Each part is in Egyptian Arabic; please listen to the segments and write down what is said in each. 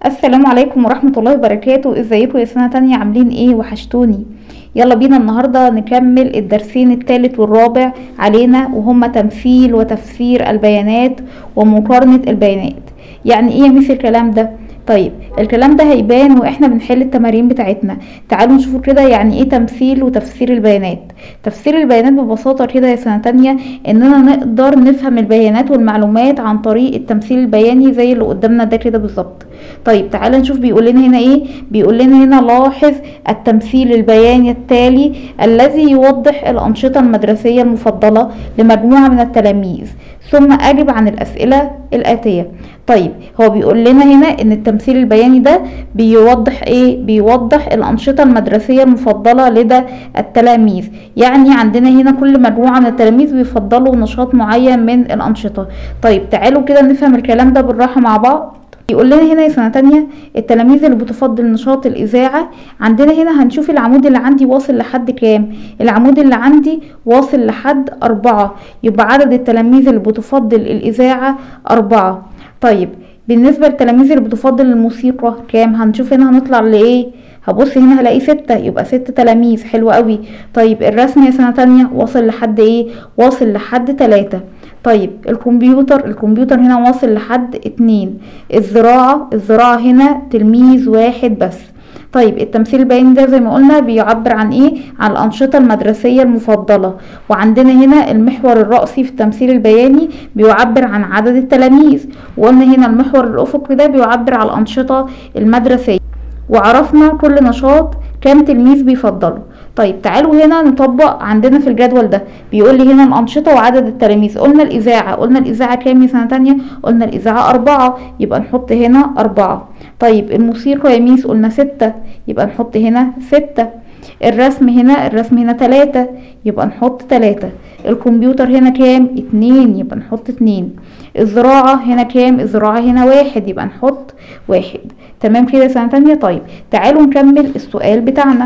السلام عليكم ورحمة الله وبركاته ازيكم يا سنة تانية عاملين ايه وحشتوني يلا بينا النهاردة نكمل الدرسين الثالث والرابع علينا وهما تمثيل وتفسير البيانات ومقارنة البيانات يعني ايه يا ميس الكلام ده طيب الكلام ده هيبان واحنا بنحل التمارين بتاعتنا تعالوا نشوفوا كده يعني ايه تمثيل وتفسير البيانات تفسير البيانات ببساطة كده يا سنة تانية اننا نقدر نفهم البيانات والمعلومات عن طريق التمثيل البياني زي اللي قدامنا ده كده بالظبط طيب تعالى نشوف بيقول لنا هنا ايه بيقول لنا هنا لاحظ التمثيل البياني التالي الذي يوضح الأنشطة المدرسية المفضلة لمجموعة من التلاميذ ثم أجب عن الأسئلة الآتية طيب هو بيقول لنا هنا ان التمثيل البياني ده بيوضح ايه بيوضح الانشطه المدرسيه المفضله لدى التلاميذ يعني عندنا هنا كل مجموعه من التلاميذ بيفضلوا نشاط معين من الانشطه طيب تعالوا كده نفهم الكلام ده بالراحه مع بعض يقول لنا هنا يا سنة تانية التلاميذ اللي بتفضل نشاط الإذاعة عندنا هنا هنشوف العمود اللي عندي واصل لحد كام العمود اللي عندي واصل لحد أربعة يبقى عدد التلاميذ اللي بتفضل الإذاعة أربعة طيب بالنسبة للتلاميذ اللي بتفضل الموسيقى كام هنشوف هنا هنطلع لإيه هبص هنا هلاقي ستة يبقى ست تلاميذ حلو قوي طيب الرسم يا سنة تانية واصل لحد ايه واصل لحد تلاتة طيب الكمبيوتر الكمبيوتر هنا واصل لحد اتنين الزراعة الزراعة هنا تلميذ واحد بس طيب التمثيل البياني ده زي ما قلنا بيعبر عن ايه عن الانشطه المدرسيه المفضله وعندنا هنا المحور الرأسي في التمثيل البياني بيعبر عن عدد التلاميذ وقلنا هنا المحور الافقي ده بيعبر عن الانشطه المدرسيه وعرفنا كل نشاط كام تلميذ بيفضله طيب تعالوا هنا نطبق عندنا في الجدول ده بيقول لي هنا الأنشطة وعدد التلاميذ قلنا الإذاعة قلنا الإذاعة كام سنة تانية قلنا الإذاعة أربعة يبقى نحط هنا أربعة طيب الموسيقى يا ميس قلنا ستة يبقى نحط هنا ستة الرسم هنا الرسم هنا تلاتة يبقى نحط تلاتة الكمبيوتر هنا كام اتنين يبقى نحط اتنين الزراعة هنا كام الزراعة هنا واحد يبقى نحط واحد تمام كده سنة تانية طيب تعالوا نكمل السؤال بتاعنا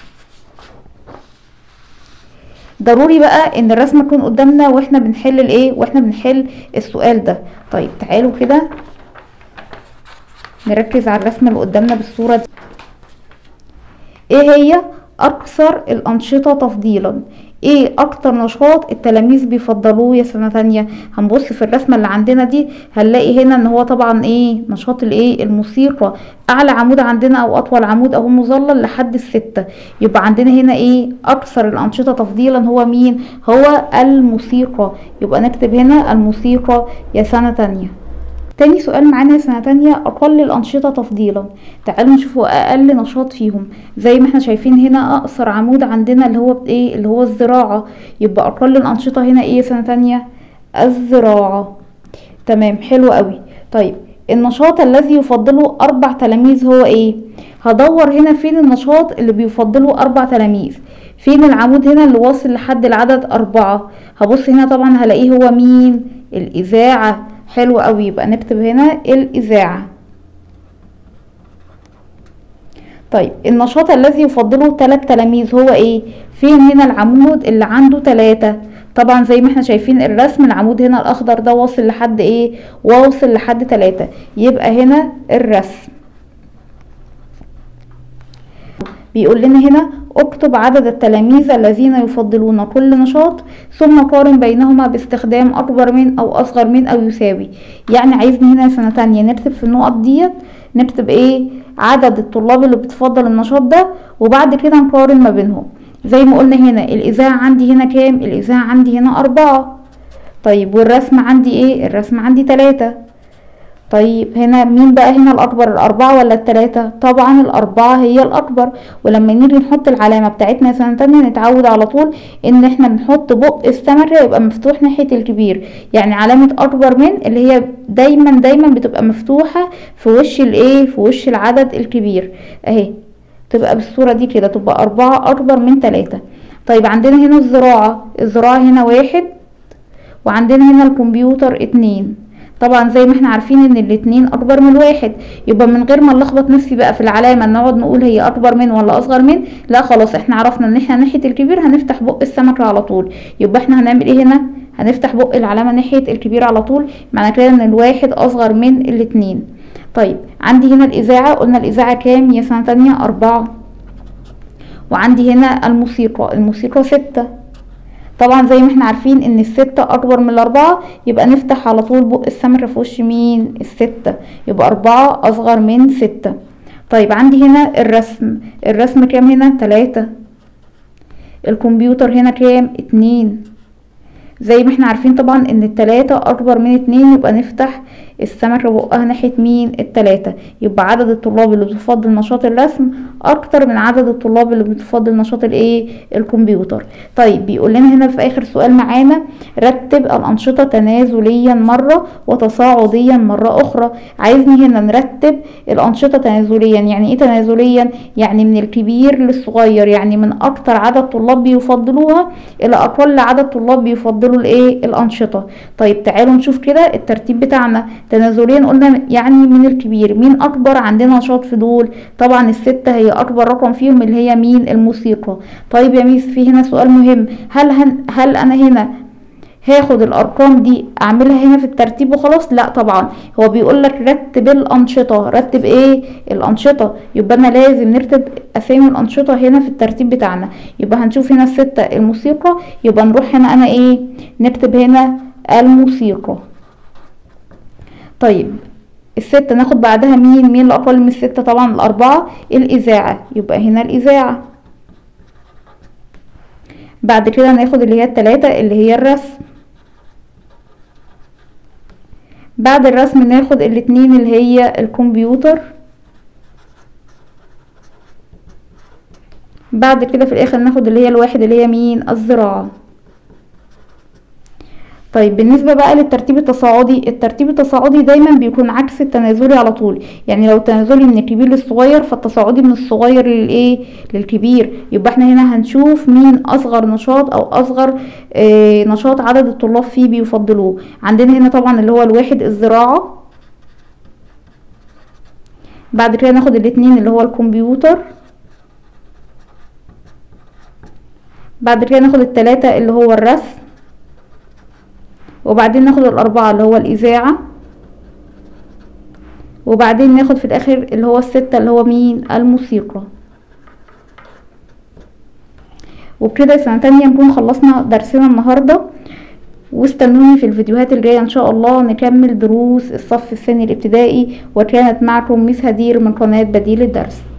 ضروري بقى ان الرسمه تكون قدامنا واحنا بنحل الايه واحنا بنحل السؤال ده طيب تعالوا كده نركز على الرسمه اللي قدامنا بالصوره دي ايه هي اكثر الانشطه تفضيلا ايه اكتر نشاط التلاميذ بيفضلوه يا سنه تانية هنبص في الرسمه اللي عندنا دي هنلاقي هنا ان هو طبعا ايه نشاط الايه الموسيقى اعلى عمود عندنا او اطول عمود اهو مظلل لحد الستة يبقى عندنا هنا ايه اكثر الانشطه تفضيلا هو مين هو الموسيقى يبقى نكتب هنا الموسيقى يا سنه تانية تاني سؤال معانا سنة تانية أقل الأنشطة تفضيلا تعالوا نشوفوا أقل نشاط فيهم زي ما احنا شايفين هنا أقصر عمود عندنا اللي هو ايه اللي هو الزراعة يبقى أقل الأنشطة هنا ايه سنة تانية الزراعة تمام حلو قوي طيب النشاط الذي يفضله أربع تلاميذ هو ايه هدور هنا فين النشاط اللي بيفضله أربع تلاميذ فين العمود هنا اللي واصل لحد العدد أربعة هبص هنا طبعا هلاقيه هو مين الإذاعة حلو قوي يبقى نكتب هنا الإذاعة طيب النشاط الذي يفضله ثلاث تلاميذ هو ايه فين هنا العمود اللي عنده ثلاثة طبعا زي ما احنا شايفين الرسم العمود هنا الاخضر ده واصل لحد ايه واصل لحد ثلاثة يبقى هنا الرسم بيقول لنا هنا اكتب عدد التلاميذ الذين يفضلون كل نشاط ثم قارن بينهما باستخدام اكبر من او اصغر من او يساوي يعني عايزني هنا سنة تانية نكتب في النقط ديت نكتب ايه عدد الطلاب اللي بتفضل النشاط ده وبعد كده نقارن ما بينهم زي ما قلنا هنا الاذاعة عندي هنا كام الاذاعة عندي هنا اربعة طيب والرسم عندي ايه الرسم عندي تلاتة طيب هنا مين بقى هنا الأكبر الأربعة ولا التلاتة طبعا الأربعة هي الأكبر ولما نيجي نحط العلامة بتاعتنا سنة تانية نتعود على طول إن احنا بنحط بق السمكة يبقى مفتوح ناحية الكبير يعني علامة أكبر من اللي هي دايما دايما بتبقى مفتوحة في وش الإيه في وش العدد الكبير أهي تبقى بالصورة دي كده تبقى أربعة أكبر من تلاتة طيب عندنا هنا الزراعة الزراعة هنا واحد وعندنا هنا الكمبيوتر اتنين طبعا زي ما احنا عارفين ان الاتنين اكبر من الواحد يبقى من غير ما نلخبط نفسي بقى في العلامه نقعد نقول هي اكبر من ولا اصغر من لا خلاص احنا عرفنا ان احنا ناحيه الكبير هنفتح بق السمكه على طول يبقى احنا هنعمل ايه هنا هنفتح بق العلامه ناحيه الكبير على طول معنى كده ان الواحد اصغر من الاتنين طيب عندي هنا الإذاعة قلنا الإذاعة كام يا سنة تانية أربعة وعندي هنا الموسيقى الموسيقى ستة طبعا زي ما احنا عارفين ان الستة اكبر من الاربعة يبقى نفتح على طول بق السمكة في وش مين الستة يبقى اربعة اصغر من ستة طيب عندي هنا الرسم الرسم كام هنا تلاتة الكمبيوتر هنا كام اتنين زي ما احنا عارفين طبعا ان التلاتة اكبر من اتنين يبقى نفتح السمكة بقها ناحية مين التلاتة يبقى عدد الطلاب اللي بتفضل نشاط الرسم اكتر من عدد الطلاب اللي بتفضل نشاط الايه الكمبيوتر طيب بيقول لنا هنا في اخر سؤال معانا رتب الانشطة تنازليا مرة وتصاعديا مرة اخرى عايزني هنا نرتب الانشطة تنازليا يعني ايه تنازليا يعني من الكبير للصغير يعني من اكتر عدد طلاب بيفضلوها الى اقل عدد طلاب بيفضلوا الايه الانشطة طيب تعالوا نشوف كده الترتيب بتاعنا تنازليا قلنا يعني من الكبير مين اكبر عندنا نشاط في دول طبعا الستة هي اكبر رقم فيهم اللي هي مين الموسيقى طيب يا ميس في هنا سؤال مهم هل هن هل انا هنا هاخد الارقام دي اعملها هنا في الترتيب وخلاص لا طبعا هو بيقول لك رتب الانشطه رتب ايه الانشطه يبقى انا لازم نرتب اسامي الانشطه هنا في الترتيب بتاعنا يبقى هنشوف هنا الستة الموسيقى يبقى نروح هنا انا ايه نكتب هنا الموسيقى طيب الستة ناخد بعدها مين مين الأقل من الستة طبعا الأربعة الإذاعة يبقى هنا الإذاعة بعد كده ناخد اللي هي التلاتة اللي هي الرسم بعد الرسم ناخد الاتنين اللي هي الكمبيوتر بعد كده في الآخر ناخد اللي هي الواحد اللي هي مين الزراعة طيب بالنسبة بقى للترتيب التصاعدي الترتيب التصاعدي دايما بيكون عكس التنازلي على طول يعني لو التنازلي من الكبير للصغير فالتصاعدي من الصغير للايه للكبير يبقى احنا هنا هنشوف مين اصغر نشاط او اصغر اه نشاط عدد الطلاب فيه بيفضلوه عندنا هنا طبعا اللي هو الواحد الزراعة بعد كده ناخد الاتنين اللي هو الكمبيوتر بعد كده ناخد التلاتة اللي هو الرسم وبعدين ناخد الأربعة اللي هو الإذاعة وبعدين ناخد في الآخر اللي هو الستة اللي هو مين الموسيقى وبكده سنة تانية نكون خلصنا درسنا النهاردة واستنوني في الفيديوهات الجاية ان شاء الله نكمل دروس الصف الثاني الابتدائي وكانت معكم ميس هدير من قناة بديل الدرس